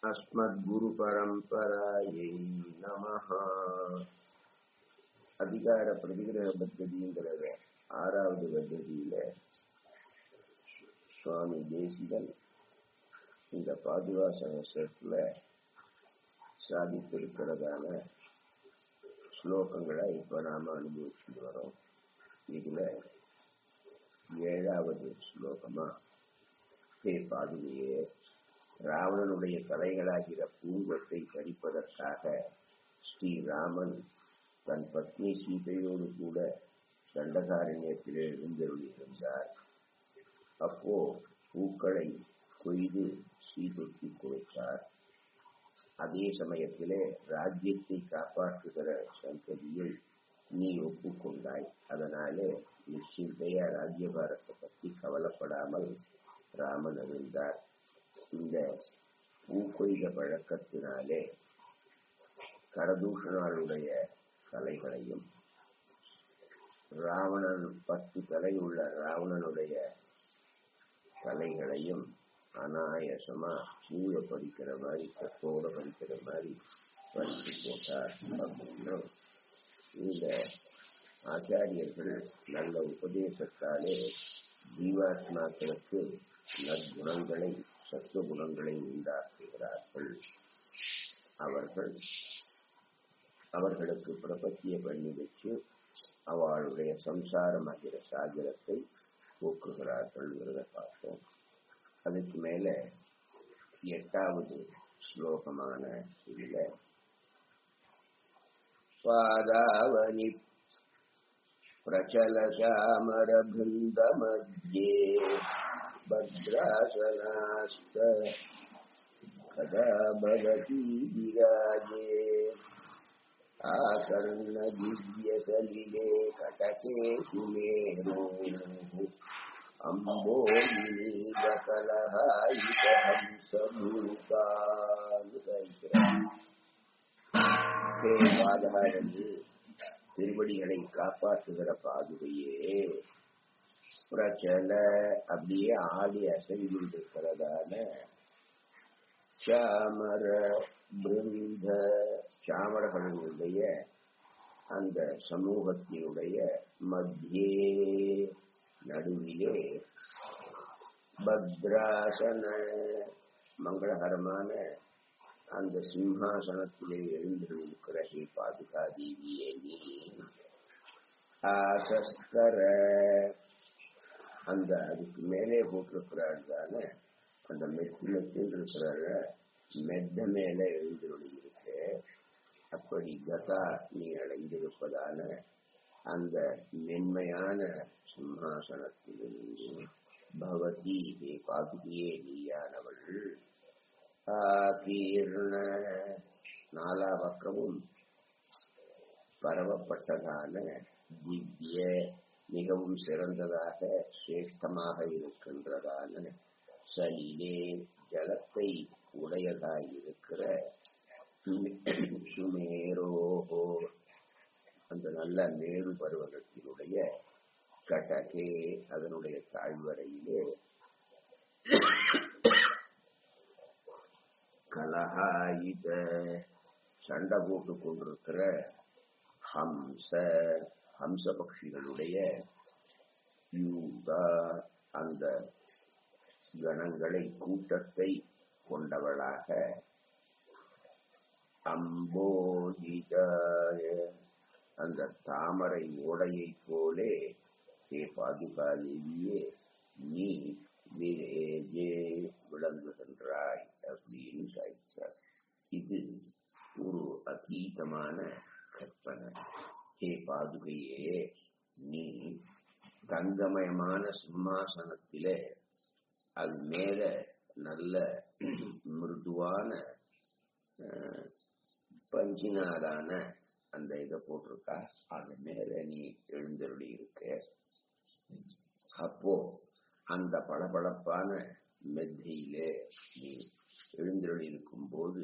अस्मद्गुरुपरम्परायै नमः அதிகார பிரதிகிரக பத்ததிங்கிறத ஆறாவது பத்ததியில சுவாமி தேசிகன் இந்த பாதுகாசனத்துல சாதித்திருக்கிறதான ஸ்லோகங்களை இப்ப நாம அனுபவிச்சுட்டு வரோம் இதுல ஏழாவது ஸ்லோகமா ஹே பாதுகையே ராவணனுடைய தலைகளாகிற பூங்கொத்தை பறிப்பதற்காக ஸ்ரீராமன் தன் பத்னி சீதையோடு கூட தண்டகாரண்யத்திலே எழுந்தருளியிருந்தார் அப்போ பூக்களை கொய்து சீதைக்கு கொடுத்தார் அதே சமயத்திலே ராஜ்யத்தை காப்பாற்றுகிற சங்கதியை நீ ஒப்புக்கொண்டாய் அதனாலே நிச்சயத்தையா ராஜ்யபாரத்தை பற்றி கவலைப்படாமல் ராமன் இருந்தார் இந்த பூக்கொய்த பழக்கத்தினாலே கரதூஷணாளுடைய தலைகளையும் ராவணன் பத்து தலை உள்ள ராவணனுடைய தலைகளையும் அனாயசமா பூவை பறிக்கிற மாதிரி கத்தோட பறிக்கிற மாதிரி பறித்து போட்டார் அப்படின்னா இந்த ஆச்சாரியர்கள் நல்ல உபதேசத்தாலே ஜீவாத்மாக்களுக்கு நற்குணங்களை சத்துவ குணங்களை உண்டாக்குகிறார்கள் அவர்கள் அவர்களுக்கு பிரபத்திய பண்ணி வச்சு அவளுடைய சம்சாரமாகிற சாகரத்தை போக்குகிறார்கள் பார்த்தோம் அதுக்கு மேல எட்டாவது ஸ்லோகமான இதுல பாதாவனி प्रचलचामरबृन्दमध्ये भद्रासनास्त कदा भवती विराजे आकर्णदिव्यसलिले कटके सुमेरोः अम्बोलिनीलकलहायितहंसभूतानुसङ्ग्रह हे वादहारणी திருவடிகளை காப்பாற்றுகிற பாதுகையே பிரச்சல அப்படியே ஆடி அசைந்திருக்கிறதான சாமர பிருந்த சாமரர்களுடைய அந்த சமூகத்தினுடைய மத்தியே நடுவிலே பத்ராசன மங்களகரமான அந்த சிம்ஹாசனத்திலே எழுந்திருக்கிற ஹே பாதுகா தேவியே நீ ஆசஸ்தர அந்த அதுக்கு மேலே போட்டிருக்கிறார் தானே அந்த மெத்து மெத்தில் இருக்கிற மெத்த மேல எழுந்திருளி இருக்கு அப்படி கதா நீ அடைந்திருப்பதான அந்த மென்மையான சிம்ஹாசனத்திலிருந்து பவதி ஹே பாதுகியே நீயானவள் ஆகீர்ண நாலா பக்கமும் பரவப்பட்டதான திவ்ய மிகவும் சிறந்ததாக சிரேஷ்டமாக இருக்கின்றதான சலிலே ஜலத்தை உடையதாய் இருக்கிற சுமேரோஹோ அந்த நல்ல மேரு பருவகத்தினுடைய கட்டகே அதனுடைய தாழ்வரையிலே கலஹாயித சண்டை போட்டு கொண்டிருக்கிற ஹம்ச ஹம்ச பட்சிகளுடைய யூதா அந்த கணங்களை கூட்டத்தை கொண்டவளாக அம்போதிதாய அந்த தாமரை ஓடையை போலே ஹே பாதுகாதேவியே நீ விரேஜே விளங்குகின்றாய் அப்படின்னு சாய்ச்சார் இது ஒரு அதீதமான கற்பனை ஹே பாதுகையே நீ தங்கமயமான சிம்மாசனத்திலே அது மேல நல்ல மிருதுவான பஞ்சினாலான அந்த இதை போட்டிருக்கா அது மேல நீ எழுந்தருளி இருக்க அப்போ அந்த பளபளப்பான மெத்தையிலே நீ எழுந்தருளி இருக்கும் போது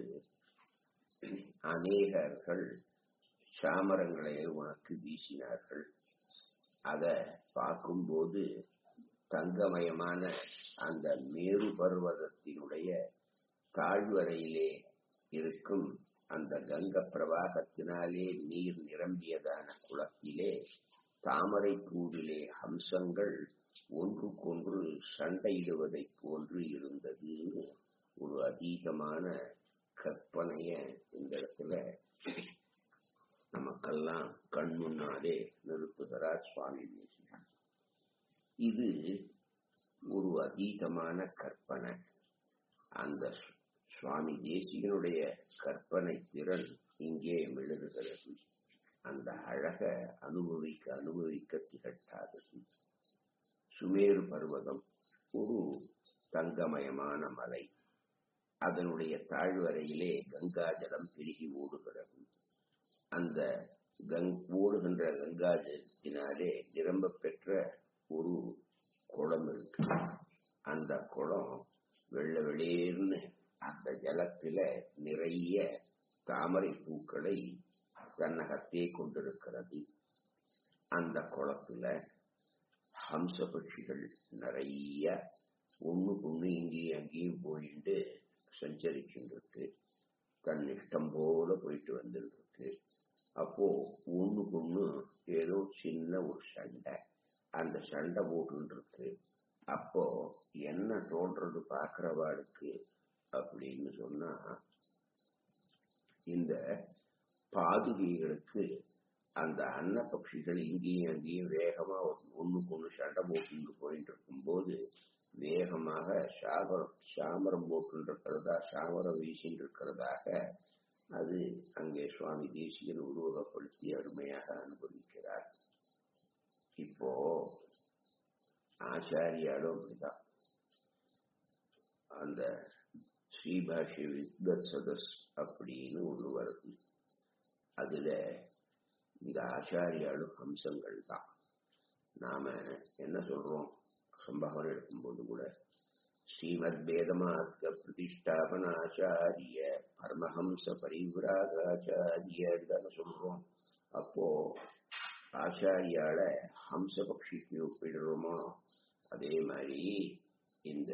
அநேகர்கள் சாமரங்களை உனக்கு வீசினார்கள் அத பார்க்கும்போது தங்கமயமான அந்த மேரு பர்வதத்தினுடைய தாழ்வரையிலே இருக்கும் அந்த கங்க பிரவாகத்தினாலே நீர் நிரம்பியதான குளத்திலே தாமரை பூவிலே ஹம்சங்கள் ஒன்றுக்கொன்று சண்டையிடுவதைப் போன்று இருந்தது ஒரு அதீதமான கற்பனைய இந்த இடத்துல நமக்கெல்லாம் கண் முன்னாலே நிறுத்துகிறார் சுவாமி தேசிகன் இது ஒரு அதீதமான கற்பனை அந்த சுவாமி தேசிகனுடைய கற்பனை திறன் இங்கே விழுகிறது அந்த அழக அனுபவிக்க அனுபவிக்க திகட்டாதது சுமேரு பர்வதம் ஒரு தங்கமயமான மலை அதனுடைய தாழ்வரையிலே கங்கா ஜலம் பெருகி ஓடுகிறது அந்த கங் ஓடுகின்ற கங்கா ஜலத்தினாலே நிரம்ப பெற்ற ஒரு குளம் இருக்கு அந்த குளம் வெள்ள வெளியேர்னு அந்த ஜலத்தில நிறைய தாமரை பூக்களை தன்னகத்தே கொண்டிருக்கிறது அந்த குளத்துல ஹம்ச பட்சிகள் நிறைய ஒண்ணு பொண்ணு இங்கேயும் அங்கேயும் போயிட்டு சஞ்சரிச்சுருக்கு தன் இஷ்டம் போல போயிட்டு வந்துருக்கு அப்போ ஒண்ணு பொண்ணு ஏதோ சின்ன ஒரு சண்டை அந்த சண்டை போட்டு இருக்கு அப்போ என்ன தோன்றது பாக்குறவாளுக்கு அப்படின்னு சொன்னா இந்த பாதுகைகளுக்கு அந்த அன்ன பட்சிகள் இங்கேயும் அங்கேயும் வேகமா ஒண்ணுக்கு ஒண்ணு சண்டை போட்டு போயிட்டு இருக்கும்போது வேகமாக சாமரம் சாமரம் போட்டு இருக்கிறதா சாமரம் வீசின்னு இருக்கிறதாக அது அங்கே சுவாமி தேசியன் உருவகப்படுத்தி அருமையாக அனுபவிக்கிறார் இப்போ ஆச்சாரியாலும் அப்படிதான் அந்த ஸ்ரீபாஷ்ய வித்வத் சதஸ் அப்படின்னு ஒண்ணு வருது அதுல இந்த ஆச்சாரியாலும் ஹம்சங்கள் தான் நாம என்ன சொல்றோம் சம்பாவனை எடுக்கும்போது கூட ஸ்ரீமத் வேதமார்க்க பிரதிஷ்டாபன ஆச்சாரிய பரமஹம்ச பரிவிராகாச்சாரிய தானே சொல்றோம் அப்போ ஆச்சாரியால ஹம்ச பக்ஷிக்கு ஒப்பிடுறோமோ அதே மாதிரி இந்த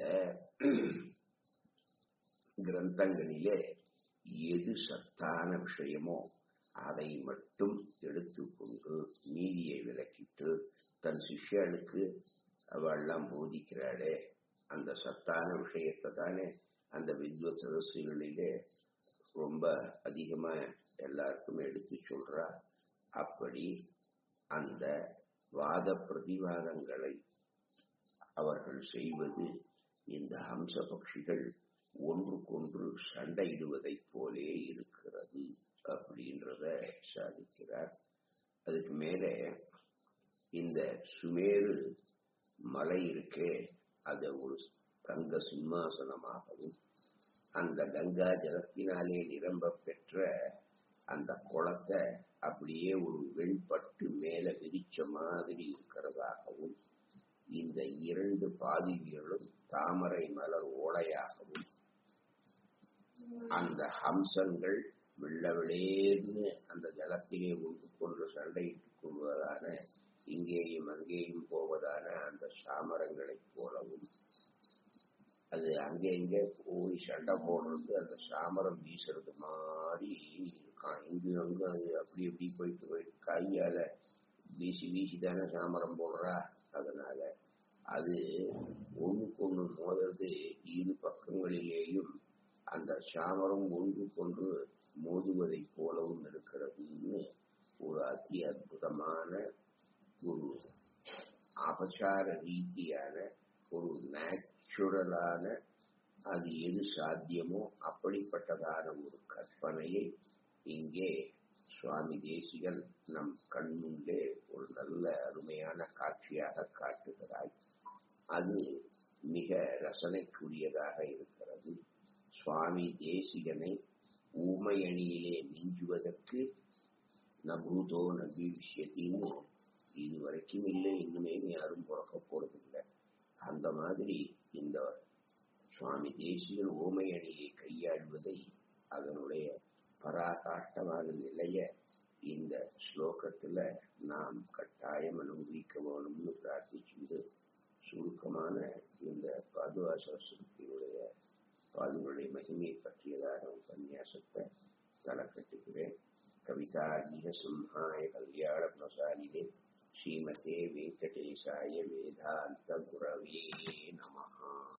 கிரந்தங்களிலே எது சத்தான விஷயமோ அதை மட்டும் எடுத்துக்கொண்டு மீதியை விலக்கிட்டு தன் சிஷ்யனுக்கு அவெல்லாம் போதிக்கிறாளே அந்த சத்தான விஷயத்தை தானே அந்த வித்வத் சதஸ்களிலே ரொம்ப அதிகமா எல்லாருக்கும் எடுத்து சொல்றா அப்படி அந்த வாத பிரதிவாதங்களை அவர்கள் செய்வது இந்த ஹம்ச பட்சிகள் ஒன்றுக்கொன்று சண்டையிடுவதைப் போலே இருக்கிறது அப்படின்றத சாதிக்கிறார் அதுக்கு மேலே இந்த சுமேரு மலை இருக்கே அது ஒரு தங்க சிம்மாசனமாகவும் அந்த கங்கா ஜலத்தினாலே நிரம்ப பெற்ற அந்த குளத்தை அப்படியே ஒரு வெண்பட்டு மேல விரிச்ச மாதிரி இருக்கிறதாகவும் இந்த இரண்டு பாதிகளும் தாமரை மலர் ஓடையாகவும் அந்த ஹம்சங்கள் வெள்ளவிளேர்னு அந்த ஜலத்திலே ஒன்று கொண்டு சண்டையிட்டுக் கொள்வதான இங்கேயும் அங்கேயும் போவதான அந்த சாமரங்களைப் போலவும் அது அங்கே இங்கே போய் சண்டை போடுறது அந்த சாமரம் வீசுறது மாதிரி இருக்கான் இங்கு அங்கு அது அப்படி எப்படி போயிட்டு போயிட்டு கையால வீசி வீசி தானே சாமரம் போடுறா அதனால அது ஒன்றுக்கொன்று மோதுறது இரு பக்கங்களிலேயும் அந்த சாமரம் ஒன்று கொண்டு மோதுவதைப் போலவும் இருக்கிறதுன்னு ஒரு அதி அற்புதமான ஒரு அபசார ரீதியான ஒரு நேச்சுரலான அது எது சாத்தியமோ அப்படிப்பட்டதான ஒரு கற்பனையை இங்கே சுவாமி தேசிகன் நம் கண்முள்ளே ஒரு நல்ல அருமையான காட்சியாக காட்டுகிறாய் அது மிக ரசனைக்குரியதாக இருக்கிறது சுவாமி தேசிகனை ஊமையணியிலே மிஞ்சுவதற்கு நபூதோ நபீவிஷ்யத்தின்னு இது வரைக்கும் இல்லை இன்னுமே யாரும் பிறக்க போறதில்லை அந்த மாதிரி இந்த சுவாமி தேசிகன் ஊமை அணியை கையாள்வதை அதனுடைய பராகாஷ்டமான நிலைய இந்த ஸ்லோகத்துல நாம் கட்டாயம் அனுபவிக்க வேணும்னு பிரார்த்திச்சுண்டு சுருக்கமான இந்த பாதுகாசத்தினுடைய அதனுடைய மகிமையை பற்றியதாக உபன்யாசத்தை தலைக்கட்டுகிறேன் கவிதார்கிக சிம்ஹாய கல்யாண பிரசாரினே ஸ்ரீமதே வெங்கடேசாய வேதாந்த குரவே நமஹா